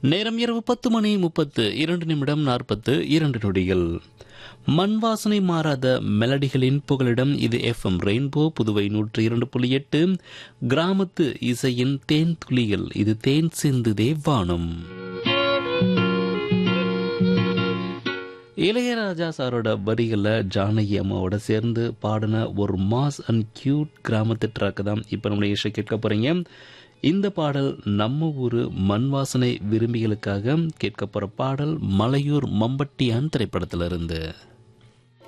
நேரம் இரவு பத்து மணி முப்பத்து இரண்டு நிமிடம் நாற்பத்து இரண்டு நொடிகள் மண் வாசனை மாறாத மெலடிகளின் புகலிடம் இது எஃப்எம் ரெயின்போ புதுவை நூற்றி இரண்டு புள்ளி எட்டு கிராமத்து இசையின் தேன் துளிகள் இது தேன் சிந்துதே வானம் இளையராஜா சாரோட வரிகளில் ஜானகி அம்மாவோட சேர்ந்து பாடின ஒரு மாஸ் அண்ட் கியூட் கிராமத்து ட்ராக் தான் இப்போ நம்மளுடைய இசை கேட்க போறீங்க இந்த பாடல் நம்ம ஊர் மண் வாசனை விரும்பிகளுக்காக கேட்க போற பாடல் மலையூர் மம்பட்டியான் திரைப்படத்திலிருந்து